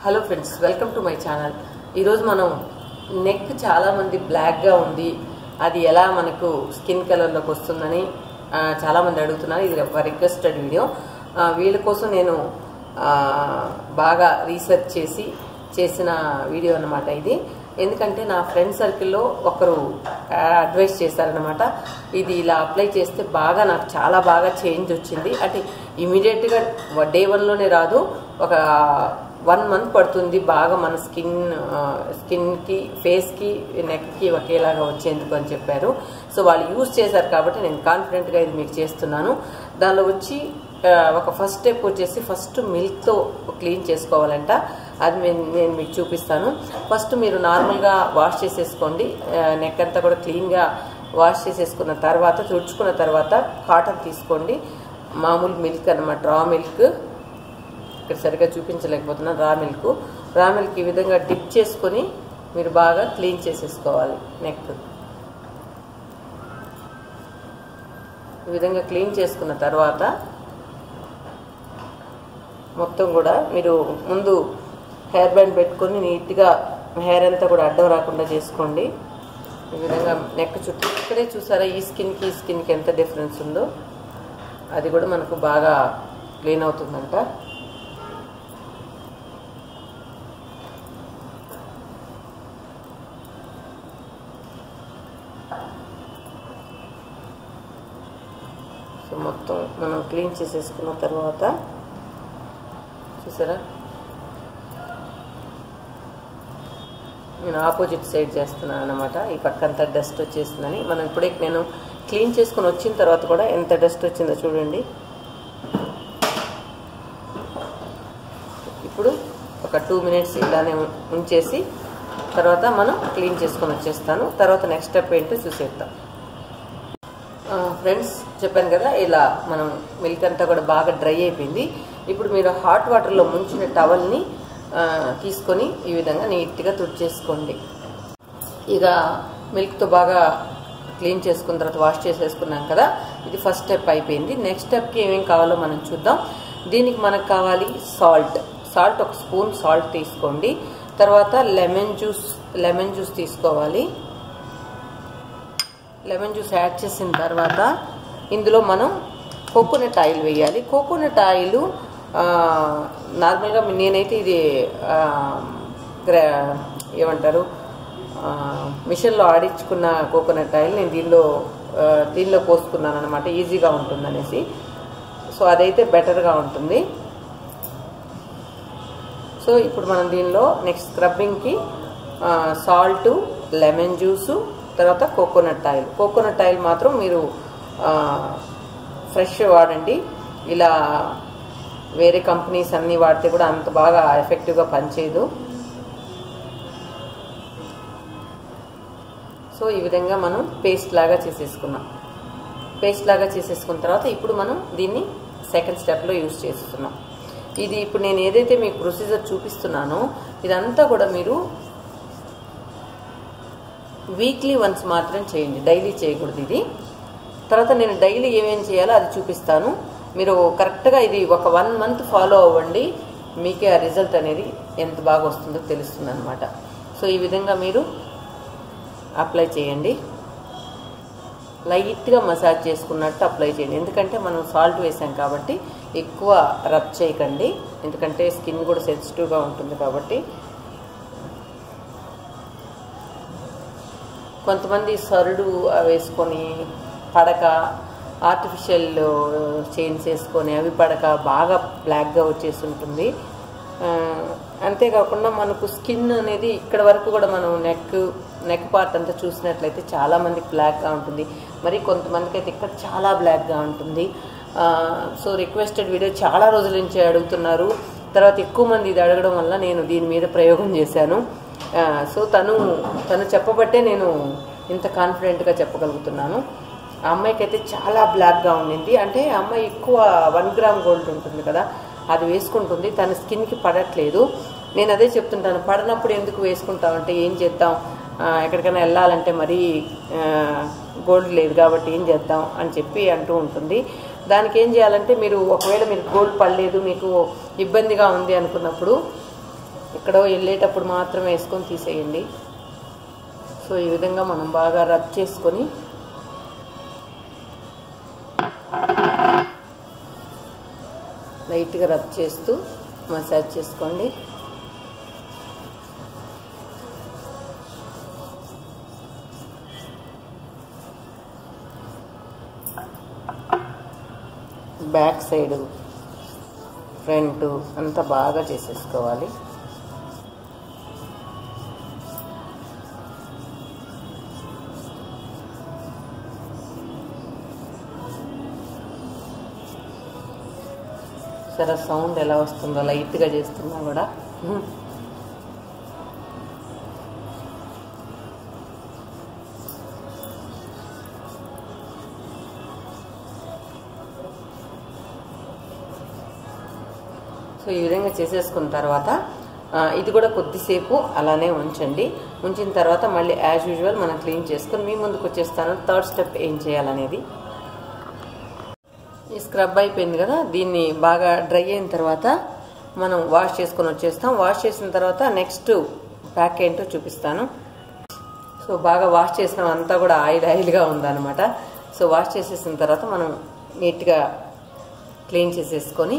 hello friends welcome to my channel ఈరోజు మనం neck చాలా మంది బ్లాక్గా ఉంది అది ఎలా మనకు స్కిన్ కలర్లోకి వస్తుందని ఆ, చాలా మంది అడుగుతున్నారు ఇది ఒక రిక్వెస్టెడ్ వీడియో ఆ, వీళ్ళ కోసం నేను ఆ, బాగా రీసెర్చ్ చేసి చేసిన వీడియో అన్నమాట ఇది ఎందుకంటే నా ఫ్రెండ్ సర్కిల్లో ఒకరు అడ్వైస్ చేశారనమాట ఇది ఇలా అప్లై చేస్తే బాగా నాకు చాలా బాగా చేంజ్ వచ్చింది అంటే ఇమీడియట్గా డే వన్లోనే రాదు ఒక వన్ మంత్ పడుతుంది బాగా మన స్కిన్ స్కిన్కి ఫేస్కి నెక్కి ఒకేలాగా వచ్చేందుకు అని చెప్పారు సో వాళ్ళు యూజ్ చేశారు కాబట్టి నేను కాన్ఫిడెంట్గా ఇది మీకు చేస్తున్నాను దానిలో వచ్చి ఆ, ఒక ఫస్ట్ స్టెప్ వచ్చేసి ఫస్ట్ మిల్క్తో క్లీన్ చేసుకోవాలంట అది నేను నేను మీకు చూపిస్తాను ఫస్ట్ మీరు నార్మల్గా వాష్ చేసేసుకోండి నెక్ అంతా కూడా క్లీన్గా వాష్ చేసేసుకున్న తర్వాత తుడుచుకున్న తర్వాత కాటన్ తీసుకోండి మామూలు మిల్క్ అనమాట రా మిల్క్ ఇక్కడ సరిగ్గా చూపించలేకపోతున్నాను రా మిల్క్ రా మిల్క్ ఈ విధంగా డిప్ చేసుకొని మీరు బాగా క్లీన్ చేసేసుకోవాలి నెక్ ఈ విధంగా క్లీన్ చేసుకున్న తర్వాత మొత్తం కూడా మీరు ముందు హెయిర్ బ్యాండ్ పెట్టుకొని నీట్గా హెయిర్ అంతా కూడా అడ్డం రాకుండా చేసుకోండి ఈ విధంగా నెక్ చుట్టూ ఇక్కడే చూసారా ఈ స్కిన్కి ఈ స్కిన్కి ఎంత డిఫరెన్స్ ఉందో అది కూడా మనకు బాగా క్లీన్ అవుతుందంట సో మొత్తం మనం క్లీన్ చేసేసుకున్న తర్వాత చూసారా నేను ఆపోజిట్ సైడ్ చేస్తున్నాను అనమాట ఈ పక్కంతా డస్ట్ వచ్చేసిందని మనం ఇప్పుడే నేను క్లీన్ చేసుకుని వచ్చిన తర్వాత కూడా ఎంత డస్ట్ వచ్చిందో చూడండి ఇప్పుడు ఒక టూ మినిట్స్ ఇలానే ఉంచేసి తర్వాత మనం క్లీన్ చేసుకొని వచ్చేస్తాను తర్వాత నెక్స్ట్ స్టెప్ ఏంటో చూసేద్దాం ఫ్రెండ్స్ చెప్పాను కదా ఇలా మనం మిల్క్ అంతా కూడా బాగా డ్రై అయిపోయింది ఇప్పుడు మీరు హాట్ వాటర్లో ముంచిన టవల్ని తీసుకొని ఈ విధంగా నీట్గా తుడిచేసుకోండి ఇక మిల్క్తో బాగా క్లీన్ చేసుకున్న తర్వాత వాష్ చేసేసుకున్నాం కదా ఇది ఫస్ట్ స్టెప్ అయిపోయింది నెక్స్ట్ స్టెప్కి ఏమేమి కావాలో మనం చూద్దాం దీనికి మనకు కావాలి సాల్ట్ సాల్ట్ ఒక స్పూన్ సాల్ట్ తీసుకోండి తర్వాత లెమన్ జ్యూస్ లెమన్ జ్యూస్ తీసుకోవాలి లెమన్ జ్యూస్ యాడ్ చేసిన తర్వాత ఇందులో మనం కోకోనట్ ఆయిల్ వేయాలి కోకోనట్ ఆయిల్ నార్మల్గా నేనైతే ఇది ఆ, గ్రా ఏమంటారు ఆ, మిషన్లో ఆడించుకున్న కోకోనట్ ఆయిల్ నేను దీనిలో ఆ, దీనిలో పోసుకున్నాను అనమాట ఈజీగా ఉంటుందనేసి సో అదైతే బెటర్గా ఉంటుంది సో ఇప్పుడు మనం దీనిలో నెక్స్ట్ స్క్రబ్బింగ్కి సాల్ట్ లెమన్ జ్యూసు తర్వాత కోకోనట్ ఆయిల్ కోకోనట్ ఆయిల్ మాత్రం మీరు ఫ్రెష్ వాడండి ఇలా వేరే కంపెనీస్ అన్నీ వాడితే కూడా అంత బాగా ఎఫెక్టివ్గా పనిచేయదు సో ఈ విధంగా మనం పేస్ట్ లాగా చేసేసుకున్నాం పేస్ట్ లాగా చేసేసుకున్న తర్వాత ఇప్పుడు మనం దీన్ని సెకండ్ స్టెప్లో యూజ్ చేస్తున్నాం ఇది ఇప్పుడు నేను ఏదైతే మీకు ప్రొసీజర్ చూపిస్తున్నానో ఇదంతా కూడా మీరు వీక్లీ వన్స్ మాత్రం చేయండి డైలీ చేయకూడదు ఇది తర్వాత నేను డైలీ ఏమేం చేయాలో అది చూపిస్తాను మీరు కరెక్ట్గా ఇది ఒక వన్ మంత్ ఫాలో అవ్వండి మీకే ఆ రిజల్ట్ అనేది ఎంత బాగా వస్తుందో తెలుస్తుంది అనమాట సో ఈ విధంగా మీరు అప్లై చేయండి లైట్గా మసాజ్ చేసుకున్నట్టు అప్లై చేయండి ఎందుకంటే మనం సాల్ట్ వేసాం కాబట్టి ఎక్కువ రబ్ చేయకండి ఎందుకంటే స్కిన్ కూడా సెన్సిటివ్గా ఉంటుంది కాబట్టి కొంతమంది సరుడు వేసుకొని పడక ఆర్టిఫిషియల్ చైన్స్ వేసుకొని అవి పడక బాగా బ్లాక్గా వచ్చేసి ఉంటుంది ఆ, అంతేకాకుండా మనకు స్కిన్ అనేది ఇక్కడ వరకు కూడా మనం నెక్ నెక్ పార్ట్ అంతా చూసినట్లయితే చాలా మందికి బ్లాక్గా ఉంటుంది మరి కొంతమందికి అయితే ఇక్కడ చాలా బ్లాక్గా ఉంటుంది ఆ, సో రిక్వెస్టెడ్ వీడియో చాలా రోజుల నుంచి అడుగుతున్నారు తర్వాత ఎక్కువ మంది ఇది అడగడం వల్ల నేను దీని మీద ప్రయోగం చేశాను ఆ, సో తను తను చెప్పబట్టే నేను ఇంత కాన్ఫిడెంట్గా చెప్పగలుగుతున్నాను ఆ అమ్మాయికి అయితే చాలా బ్లాక్గా ఉండింది అంటే ఆ అమ్మాయి ఎక్కువ వన్ గ్రామ్ గోల్డ్ ఉంటుంది కదా అది వేసుకుంటుంది తన స్కిన్కి పడట్లేదు నేను అదే చెప్తుంటాను పడనప్పుడు ఎందుకు వేసుకుంటామంటే ఏం చేద్దాం ఆ, ఎక్కడికైనా వెళ్ళాలంటే మరీ గోల్డ్ లేదు కాబట్టి ఏం చేద్దాం అని చెప్పి అంటూ ఉంటుంది దానికి ఏం చేయాలంటే మీరు ఒకవేళ మీరు గోల్డ్ పడలేదు మీకు ఇబ్బందిగా ఉంది అనుకున్నప్పుడు ఎక్కడో వెళ్ళేటప్పుడు మాత్రం వేసుకొని తీసేయండి సో ఈ విధంగా మనం బాగా రబ్ చేసుకొని లైట్గా రబ్ చేస్తూ మసాజ్ చేసుకోండి బ్యాక్ సైడ్ ఫ్రంట్ అంతా బాగా చేసేసుకోవాలి సరే సౌండ్ ఎలా వస్తుందో లైట్గా చేస్తున్నా కూడా సో ఈ విధంగా చేసేసుకున్న తర్వాత ఆ, ఇది కూడా కొద్దిసేపు అలానే ఉంచండి ఉంచిన తర్వాత మళ్ళీ యాజ్ యూజువల్ మనం క్లీన్ చేసుకొని మీ ముందుకు వచ్చేస్తాను థర్డ్ స్టెప్ ఏం చేయాలనేది ఈ స్క్రబ్ అయిపోయింది కదా దీన్ని బాగా డ్రై అయిన తర్వాత మనం వాష్ చేసుకొని వచ్చేస్తాం వాష్ చేసిన తర్వాత నెక్స్ట్ ప్యాక్ ఏంటో చూపిస్తాను సో బాగా వాష్ చేసిన అంతా కూడా ఆయిల్ ఆయిల్గా ఉందన్నమాట సో వాష్ చేసేసిన తర్వాత మనం నీట్గా క్లీన్ చేసేసుకొని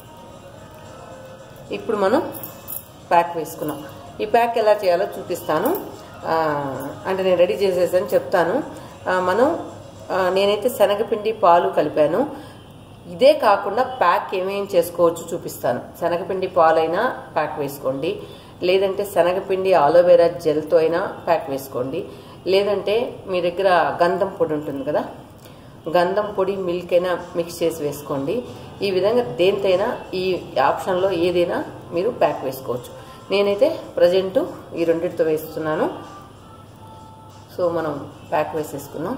ఇప్పుడు మనం ప్యాక్ వేసుకున్నాం ఈ ప్యాక్ ఎలా చేయాలో చూపిస్తాను ఆ, అంటే నేను రెడీ చేసేసాను చెప్తాను ఆ, మనం ఆ, నేనైతే శనగపిండి పాలు కలిపాను ఇదే కాకుండా ప్యాక్ ఏమేం చేసుకోవచ్చు చూపిస్తాను శనగపిండి పాలైనా ప్యాక్ వేసుకోండి లేదంటే శనగపిండి ఆలోవెరా జెల్తో అయినా ప్యాక్ వేసుకోండి లేదంటే మీ దగ్గర గంధం పొడి ఉంటుంది కదా గంధం పొడి మిల్క్ అయినా మిక్స్ చేసి వేసుకోండి ఈ విధంగా దేనితైనా ఈ ఆప్షన్లో ఏదైనా మీరు ప్యాక్ వేసుకోవచ్చు నేనైతే ప్రజెంట్ ఈ రెండింటితో వేస్తున్నాను సో మనం ప్యాక్ వేసేసుకున్నాం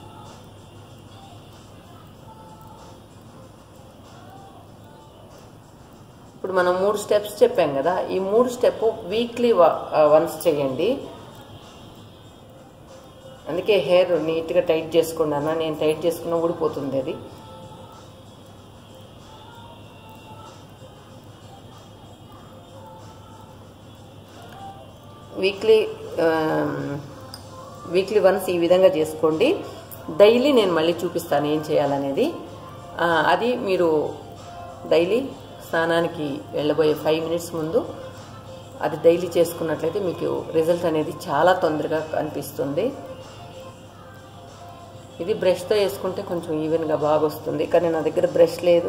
ఇప్పుడు మనం మూడు స్టెప్స్ చెప్పాం కదా ఈ మూడు స్టెప్ వీక్లీ వన్స్ చేయండి అందుకే హెయిర్ నీట్గా టైట్ చేసుకోండి అన్న నేను టైట్ చేసుకున్న ఊడిపోతుంది అది వీక్లీ వీక్లీ వన్స్ ఈ విధంగా చేసుకోండి డైలీ నేను మళ్ళీ చూపిస్తాను ఏం చేయాలనేది ఆ, అది మీరు డైలీ స్నానానికి వెళ్ళబోయే ఫైవ్ మినిట్స్ ముందు అది డైలీ చేసుకున్నట్లయితే మీకు రిజల్ట్ అనేది చాలా తొందరగా కనిపిస్తుంది ఇది బ్రష్తో వేసుకుంటే కొంచెం ఈవెన్గా బాగా వస్తుంది కానీ నా దగ్గర బ్రష్ లేదు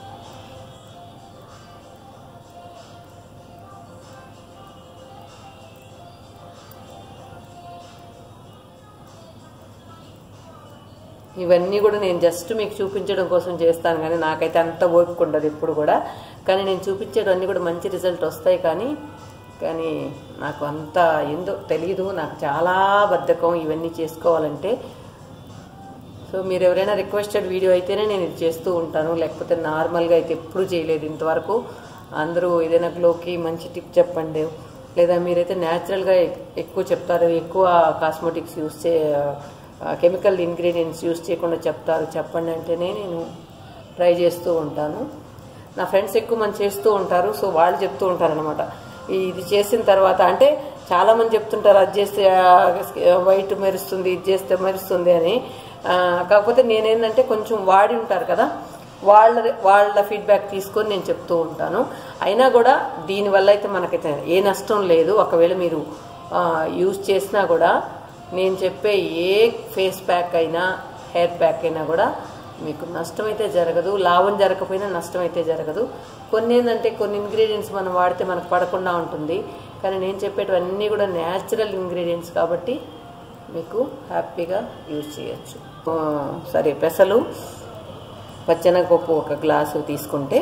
ఇవన్నీ కూడా నేను జస్ట్ మీకు చూపించడం కోసం చేస్తాను కానీ నాకైతే అంత ఓపిక ఉండదు ఎప్పుడు కూడా కానీ నేను చూపించేటన్నీ కూడా మంచి రిజల్ట్ వస్తాయి కానీ కానీ నాకు అంత ఏందో తెలియదు నాకు చాలా బద్ధకం ఇవన్నీ చేసుకోవాలంటే సో మీరు ఎవరైనా రిక్వెస్టెడ్ వీడియో అయితేనే నేను ఇది చేస్తూ ఉంటాను లేకపోతే నార్మల్గా అయితే ఎప్పుడూ చేయలేదు ఇంతవరకు అందరూ ఏదైనా గ్లోకి మంచి టిప్ చెప్పండి లేదా మీరైతే న్యాచురల్గా ఎక్కువ చెప్తారు ఎక్కువ కాస్మెటిక్స్ యూస్ చే కెమికల్ ఇంగ్రీడియంట్స్ యూస్ చేయకుండా చెప్తారు చెప్పండి అంటేనే నేను ట్రై చేస్తూ ఉంటాను నా ఫ్రెండ్స్ ఎక్కువ మంది చేస్తూ ఉంటారు సో వాళ్ళు చెప్తూ ఉంటారు అనమాట ఇది చేసిన తర్వాత అంటే చాలా మంది చెప్తుంటారు అది చేస్తే వైట్ మెరుస్తుంది ఇది చేస్తే మెరుస్తుంది అని ఆ, కాకపోతే నేనేంటంటే కొంచెం వాడి ఉంటారు కదా వాళ్ళ వాళ్ళ ఫీడ్బ్యాక్ తీసుకొని నేను చెప్తూ ఉంటాను అయినా కూడా దీనివల్ల అయితే మనకైతే ఏ నష్టం లేదు ఒకవేళ మీరు యూజ్ చేసినా కూడా నేను చెప్పే ఏ ఫేస్ ప్యాక్ అయినా హెయిర్ ప్యాక్ అయినా కూడా మీకు నష్టం అయితే జరగదు లాభం జరగకపోయినా నష్టం అయితే జరగదు కొన్ని ఏంటంటే కొన్ని ఇంగ్రీడియంట్స్ మనం వాడితే మనకు పడకుండా ఉంటుంది కానీ నేను చెప్పేటివన్నీ కూడా న్యాచురల్ ఇంగ్రీడియంట్స్ కాబట్టి మీకు హ్యాపీగా యూజ్ చేయొచ్చు ఆ, సరే పెసలు పచ్చెనగపప్పు ఒక గ్లాసు తీసుకుంటే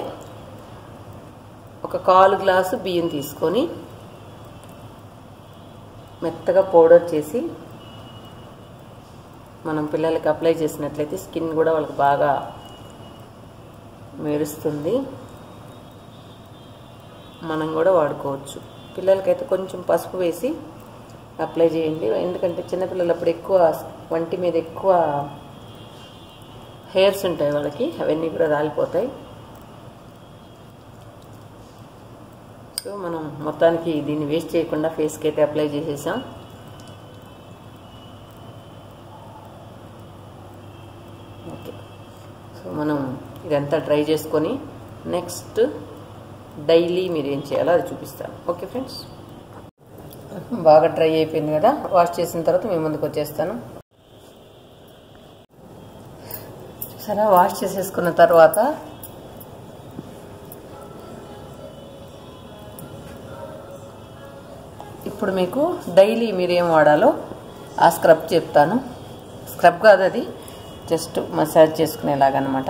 ఒక కాలు గ్లాసు బియ్యం తీసుకొని మెత్తగా పౌడర్ చేసి మనం పిల్లలకి అప్లై చేసినట్లయితే స్కిన్ కూడా వాళ్ళకి బాగా మెరుస్తుంది మనం కూడా వాడుకోవచ్చు పిల్లలకైతే కొంచెం పసుపు వేసి అప్లై చేయండి ఎందుకంటే చిన్నపిల్లలు అప్పుడు ఎక్కువ వంటి మీద ఎక్కువ హెయిర్స్ ఉంటాయి వాళ్ళకి అవన్నీ కూడా రాలిపోతాయి సో మనం మొత్తానికి దీన్ని వేస్ట్ చేయకుండా ఫేస్కి అయితే అప్లై చేసేసాం ఓకే సో మనం ఇదంతా ట్రై చేసుకొని నెక్స్ట్ డైలీ మీరు ఏం చేయాలో అది చూపిస్తాను ఓకే ఫ్రెండ్స్ బాగా డ్రై అయిపోయింది కదా వాష్ చేసిన తర్వాత మేము ముందుకు వచ్చేస్తాను సరే వాష్ చేసేసుకున్న తర్వాత ఇప్పుడు మీకు డైలీ మీరు ఏం వాడాలో ఆ స్క్రబ్ చెప్తాను స్క్రబ్ కాదు అది జస్ట్ మసాజ్ చేసుకునేలాగనమాట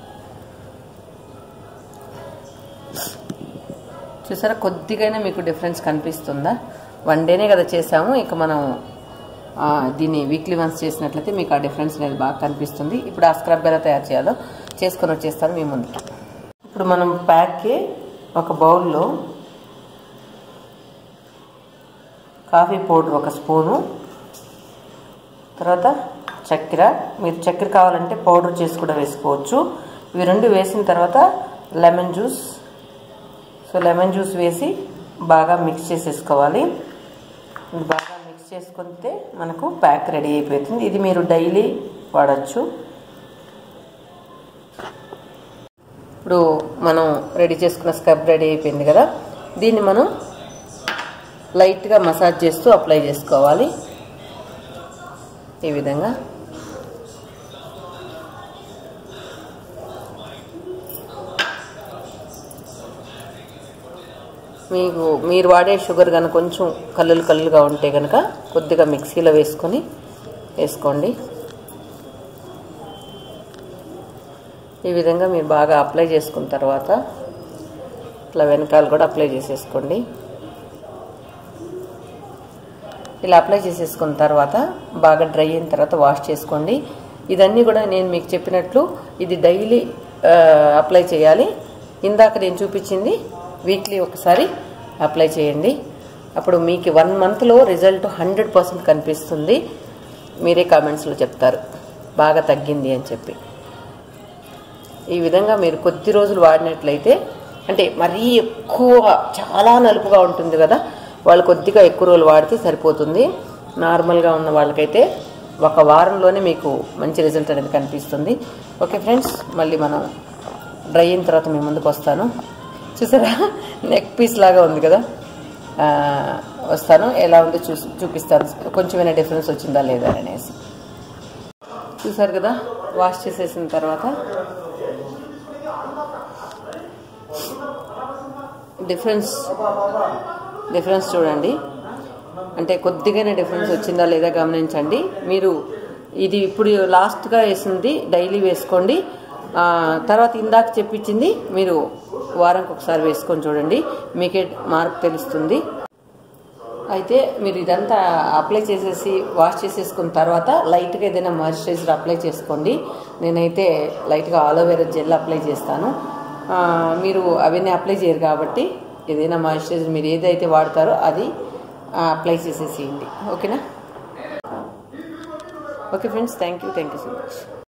చూసారా కొద్దిగైనా మీకు డిఫరెన్స్ కనిపిస్తుందా వన్ డేనే కదా చేసాము ఇక మనం ఆ, దీన్ని వీక్లీ వన్స్ చేసినట్లయితే మీకు ఆ డిఫరెన్స్ అనేది బాగా కనిపిస్తుంది ఇప్పుడు ఆ స్క్రబ్ ఎలా తయారు చేయాలో చేసుకొని వచ్చేస్తాను మీ ముందుకి ఇప్పుడు మనం ప్యాక్కి ఒక బౌల్లో కాఫీ పౌడర్ ఒక స్పూను తర్వాత చక్కెర మీరు చక్కెర కావాలంటే పౌడర్ చేసి కూడా వేసుకోవచ్చు ఇవి రెండు వేసిన తర్వాత lemon juice so lemon juice వేసి బాగా మిక్స్ చేసేసుకోవాలి ఇది బాగా మిక్స్ చేసుకుంటే మనకు ప్యాక్ రెడీ అయిపోతుంది ఇది మీరు డైలీ వాడచ్చు ఇప్పుడు మనం రెడీ చేసుకున్న స్క్రబ్ రెడీ అయిపోయింది కదా దీన్ని మనం లైట్గా మసాజ్ చేస్తూ అప్లై చేసుకోవాలి ఈ విధంగా మీకు మీరు వాడే షుగర్ కనుక కొంచెం కల్లులు కల్లుగా ఉంటే కనుక కొద్దిగా మిక్సీలో వేసుకొని వేసుకోండి ఈ విధంగా మీరు బాగా అప్లై చేసుకున్న తర్వాత ఇట్లా వెనకాల కూడా అప్లై చేసేసుకోండి ఇలా అప్లై చేసేసుకున్న తర్వాత బాగా డ్రై అయిన తర్వాత వాష్ చేసుకోండి ఇదన్నీ కూడా నేను మీకు చెప్పినట్లు ఇది డైలీ అప్లై చేయాలి ఇందాక నేను చూపించింది వీక్లీ ఒకసారి అప్లై చేయండి అప్పుడు మీకు వన్ మంత్లో రిజల్ట్ హండ్రెడ్ పర్సెంట్ కనిపిస్తుంది మీరే కామెంట్స్లో చెప్తారు బాగా తగ్గింది అని చెప్పి ఈ విధంగా మీరు కొద్ది రోజులు వాడినట్లయితే అంటే మరీ ఎక్కువ చాలా నలుపుగా ఉంటుంది కదా వాళ్ళు కొద్దిగా ఎక్కువ రోజులు వాడితే సరిపోతుంది నార్మల్గా ఉన్న వాళ్ళకైతే ఒక వారంలోనే మీకు మంచి రిజల్ట్ అనేది కనిపిస్తుంది ఓకే ఫ్రెండ్స్ మళ్ళీ మనం డ్రై అయిన తర్వాత మీ ముందుకు వస్తాను చూసారా నెక్ పీస్ లాగా ఉంది కదా ఆ, వస్తాను ఎలా ఉందో చూ చూపిస్తాను కొంచెమైనా డిఫరెన్స్ వచ్చిందా లేదా అనేసి చూసారు కదా వాష్ చేసేసిన తర్వాత డిఫరెన్స్ డిఫరెన్స్ చూడండి అంటే కొద్దిగానే డిఫరెన్స్ వచ్చిందా లేదా గమనించండి మీరు ఇది ఇప్పుడు లాస్ట్గా వేసింది డైలీ వేసుకోండి ఆ, తర్వాత ఇందాక చెప్పించింది మీరు వారానికి ఒకసారి వేసుకొని చూడండి మీకే మార్పు తెలుస్తుంది అయితే మీరు ఇదంతా అప్లై చేసేసి వాష్ చేసేసుకున్న తర్వాత లైట్గా ఏదైనా మాయిశ్చరైజర్ అప్లై చేసుకోండి నేనైతే లైట్గా ఆలోవేరా జెల్ అప్లై చేస్తాను ఆ, మీరు అవన్నీ అప్లై చేయరు కాబట్టి ఏదైనా మాయిశ్చరైజర్ మీరు ఏదైతే వాడతారో అది ఆ, అప్లై చేసేసేయండి ఓకేనా okay friends thank you thank you so much